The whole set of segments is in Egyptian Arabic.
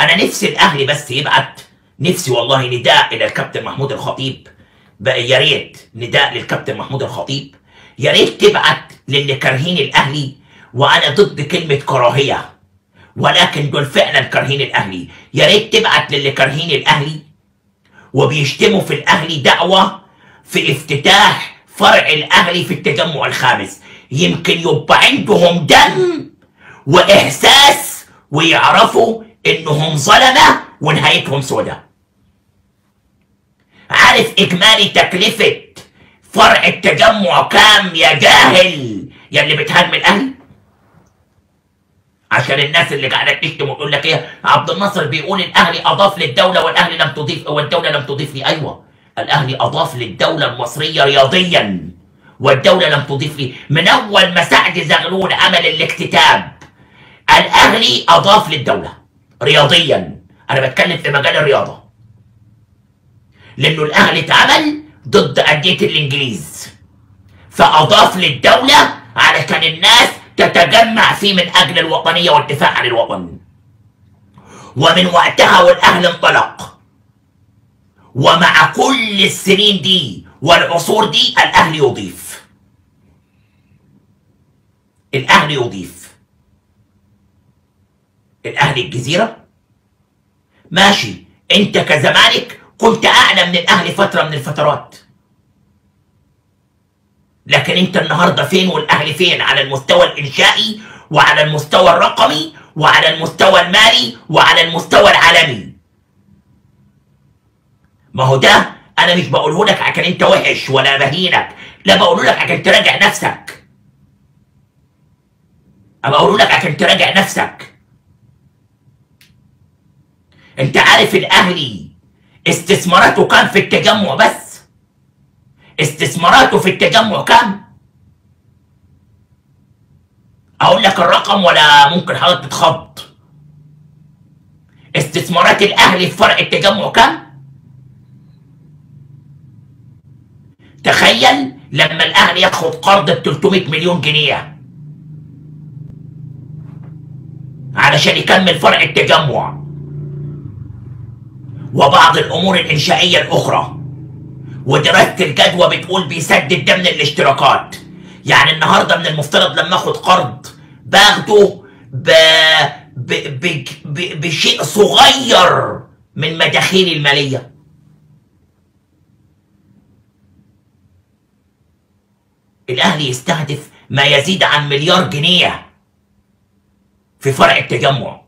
انا نفسي الاهلي بس يبعت نفسي والله نداء الى الكابتن محمود الخطيب بقى يا ريت نداء للكابتن محمود الخطيب يا ريت تبعت للي كارهين الاهلي وانا ضد كلمه كراهيه ولكن دول فعلا كارهين الاهلي يا ريت تبعت للي كارهين الاهلي وبيشتموا في الاهلي دعوه في افتتاح فرع الاهلي في التجمع الخامس يمكن يبقى عندهم دم واحساس ويعرفوا انهم ظلمه ونهايتهم سوداء عارف اجمالي تكلفه فرع التجمع كام يا جاهل يا اللي بتهاجم الاهلي عشان الناس اللي قاعده تشتم وتقول لك ايه عبد الناصر بيقول الاهلي اضاف للدوله والاهلي لم تضيف والدوله لم تضيف لي ايوه الاهلي اضاف للدوله المصريه رياضيا والدوله لم تضيف لي من اول ما سعد زغلول عمل الاكتتاب الاهلي اضاف للدوله رياضيا انا بتكلم في مجال الرياضه لانه الاهلي اتعمل ضد انديه الانجليز فاضاف للدوله علشان الناس تتجمع فيه من اجل الوطنيه والدفاع عن الوطن ومن وقتها والاهلي انطلق ومع كل السنين دي والعصور دي الاهلي يضيف الاهلي يضيف الاهلي الجزيره ماشي انت كزمالك كنت اعلى من الاهلي فتره من الفترات لكن انت النهارده فين والاهلي فين على المستوى الانشائي وعلى المستوى الرقمي وعلى المستوى المالي وعلى المستوى العالمي ما هو ده انا مش بقوله لك عشان انت وحش ولا بهينك لا بقوله لك عشان تراجع نفسك انا بقوله لك عشان تراجع نفسك انت عارف الاهلي استثماراته كام في التجمع بس استثماراته في التجمع كام اقول لك الرقم ولا ممكن حضرتك تتخض استثمارات الاهلي في فرع التجمع كام تخيل لما الاهلي ياخد قرض ب 300 مليون جنيه علشان يكمل فرع التجمع وبعض الامور الانشائيه الاخرى ودراسه الجدوى بتقول بيسدد ده من الاشتراكات يعني النهارده من المفترض لما اخد قرض باخده ب... ب... ب... ب... بشيء صغير من مداخيلي الماليه الاهلي يستهدف ما يزيد عن مليار جنيه في فرع التجمع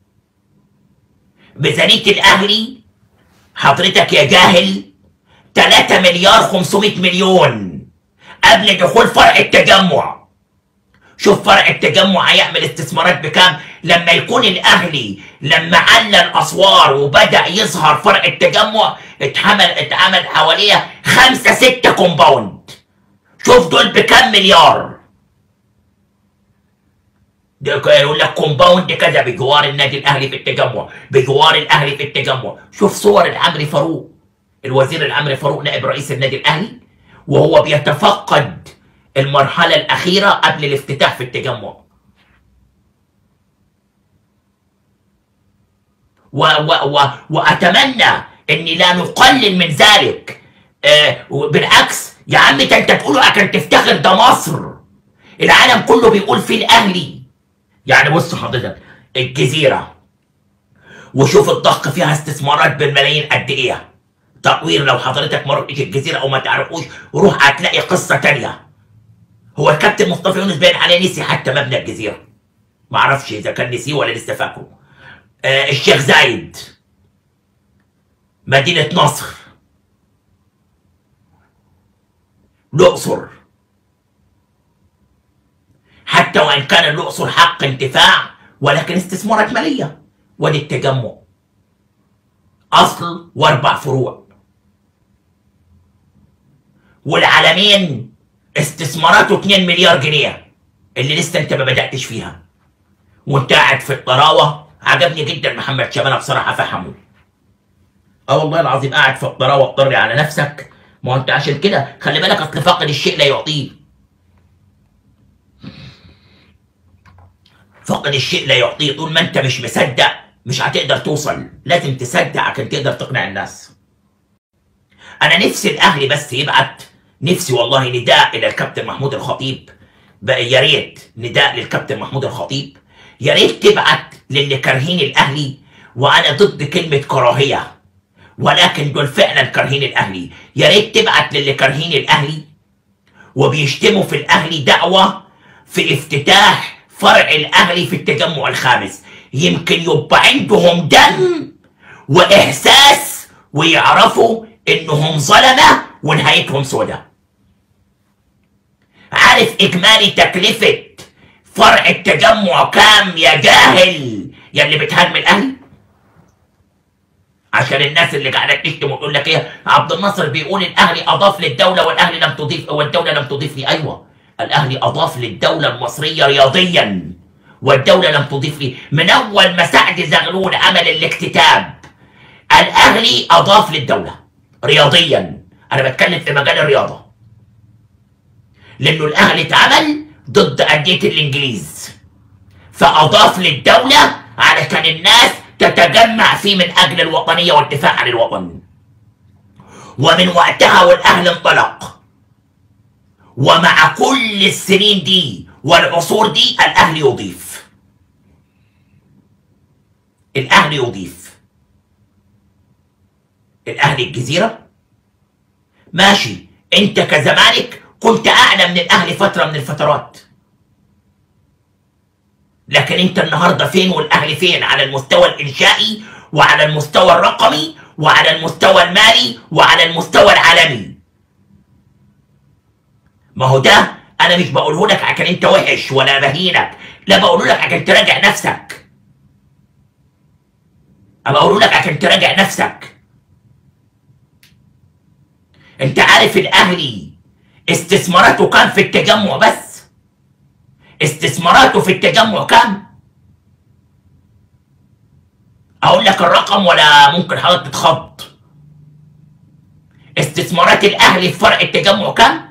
ميزانيه الاهلي حضرتك يا جاهل 3 مليار 500 مليون قبل دخول فرع التجمع شوف فرع التجمع هيعمل استثمارات بكام لما يكون الاهلي لما على الاسوار وبدا يظهر فرع التجمع اتعمل اتعمل حواليه خمسة ستة كومباوند شوف دول بكام مليار ده يقول لك كومباوند كذا بجوار النادي الاهلي في التجمع بجوار الاهلي في التجمع شوف صور العمري فاروق الوزير العمري فاروق نائب رئيس النادي الاهلي وهو بيتفقد المرحله الاخيره قبل الافتتاح في التجمع و و و واتمنى اني لا نقلل من ذلك آه بالعكس يا عم ده انت تقوله عشان تفتخر ده مصر العالم كله بيقول فيه الاهلي يعني بص حضرتك الجزيره وشوف الضخ فيها استثمارات بالملايين قد ايه تطوير لو حضرتك ما رحتش الجزيره او ما تعرفوش روح هتلاقي قصه تانية هو الكابتن مصطفى يونس باين عليه نسي حتى مبنى الجزيره ما اعرفش اذا كان نسيه ولا لسه فاكره آه الشيخ زايد مدينه نصر الاقصر حتى وان كان الاقصر حق انتفاع ولكن استثمارات ماليه وادي التجمع اصل واربع فروع والعالمين استثماراته 2 مليار جنيه اللي لسه انت ما بداتش فيها وانت قاعد في الطراوه عجبني جدا محمد شبانه بصراحه فهمه اه والله العظيم قاعد في الطراوه اضطري على نفسك ما هو انت عشان كده خلي بالك اصل فاقد الشيء لا يعطيه فاقد الشيء لا يعطيه طول ما انت مش مصدق مش هتقدر توصل لازم تصدق عشان تقدر تقنع الناس انا نفسي الاهلي بس يبعت نفسي والله نداء الى الكابتن محمود الخطيب بقى يا ريت نداء للكابتن محمود الخطيب يا ريت تبعت للي كارهين الاهلي وانا ضد كلمه كراهيه ولكن دول فعلا كارهين الاهلي يا ريت تبعت للي كارهين الاهلي وبيشتموا في الاهلي دعوه في افتتاح فرع الاهلي في التجمع الخامس يمكن يبقى عندهم دم واحساس ويعرفوا انهم ظلمه ونهايتهم سودة عارف اجمالي تكلفه فرع التجمع كام يا جاهل يا اللي بتهاجم الاهلي عشان الناس اللي قاعده تشتم وتقول لك ايه عبد الناصر بيقول الاهلي اضاف للدوله والاهلي لم تضيف والدوله لم تضيف لي ايوه الاهلي اضاف للدوله المصريه رياضيا والدوله لم تضيف لي من اول ما سعد زغلول عمل الاكتتاب الاهلي اضاف للدوله رياضيا انا بتكلم في مجال الرياضه لانه الاهلي اتعمل ضد انديه الانجليز فاضاف للدوله علشان الناس تتجمع فيه من اجل الوطنيه والدفاع عن الوطن ومن وقتها والاهلي انطلق ومع كل السنين دي والعصور دي الاهلي يضيف الاهلي يضيف الاهلي الجزيره ماشي انت كزمالك كنت اعلى من الاهلي فتره من الفترات لكن انت النهارده فين والاهلي فين على المستوى الانشائي وعلى المستوى الرقمي وعلى المستوى المالي وعلى المستوى العالمي ما هو ده انا مش بقوله لك عشان انت وحش ولا بهينك لا بقوله لك عشان تراجع نفسك انا بقوله لك عشان تراجع نفسك انت عارف الاهلي استثماراته كام في التجمع بس استثماراته في التجمع كام اقول لك الرقم ولا ممكن حضرتك تتخض استثمارات الاهلي في فرع التجمع كام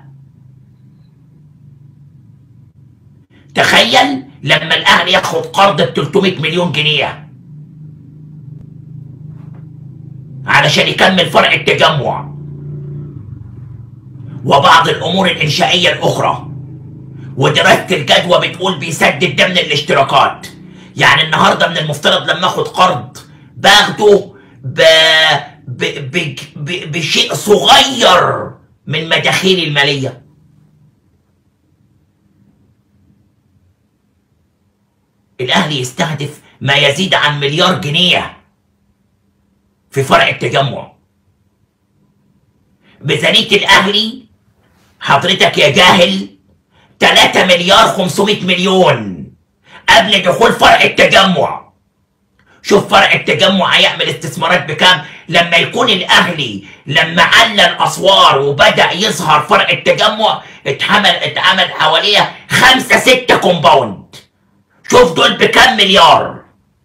تخيل لما الاهلي ياخد قرض ب 300 مليون جنيه علشان يكمل فرع التجمع وبعض الامور الانشائيه الاخرى ودراسه الجدوى بتقول بيسدد ده من الاشتراكات يعني النهارده من المفترض لما اخد قرض باخده ب... ب... ب... ب... بشيء صغير من مداخيلي الماليه الاهلي يستهدف ما يزيد عن مليار جنيه في فرع التجمع ميزانيه الاهلي حضرتك يا جاهل 3 مليار 500 مليون قبل دخول فرع التجمع شوف فرع التجمع هيعمل استثمارات بكام لما يكون الاهلي لما على الاسوار وبدا يظهر فرع التجمع اتعمل اتعمل حواليه خمسة ستة كومباوند شوف دول بكام مليار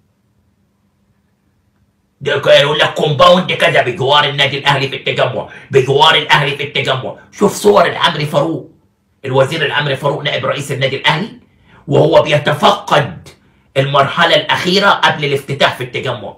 ده يقول لك كومباوند كذا بجوار النادي الاهلي في التجمع بجوار الاهلي في التجمع شوف صور العمري فاروق الوزير العمري فاروق نائب رئيس النادي الاهلي وهو بيتفقد المرحله الاخيره قبل الافتتاح في التجمع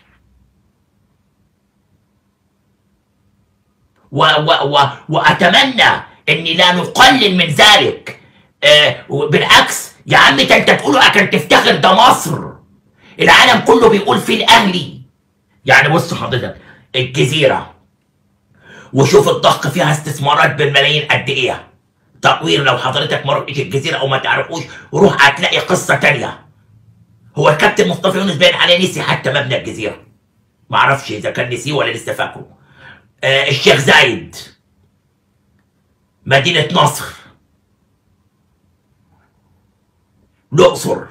و و و واتمنى اني لا نقلل من ذلك آه بالعكس يا عم انت انت تقوله عشان تفتخر ده مصر العالم كله بيقول فيه الاهلي يعني بص حضرتك الجزيره وشوف الضخ فيها استثمارات بالملايين قد ايه تطوير لو حضرتك ما رحتش الجزيره او ما تعرفوش روح هتلاقي قصه تانية هو الكابتن مصطفى يونس باين عليه نسي حتى مبنى الجزيره ما اعرفش اذا كان نسيه ولا لسه فاكره آه الشيخ زايد مدينه نصر الاقصر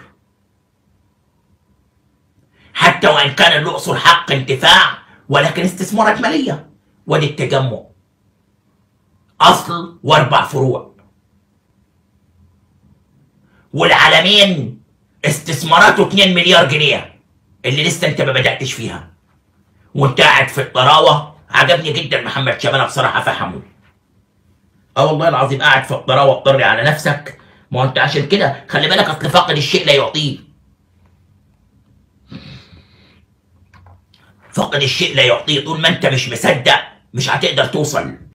حتى وان كان الاقصر حق انتفاع ولكن استثمارات ماليه ودي التجمع اصل واربع فروع والعالمين استثماراته 2 مليار جنيه اللي لسه انت ما بداتش فيها وانت قاعد في الطراوه عجبني جدا محمد شبانه بصراحه فهمه اه والله العظيم قاعد في الطراوه اضطري على نفسك ما هو انت عشان كده خلي بالك اصل فاقد الشيء لا يعطيه فقد الشيء لا يعطيه طول ما انت مش مصدق مش هتقدر توصل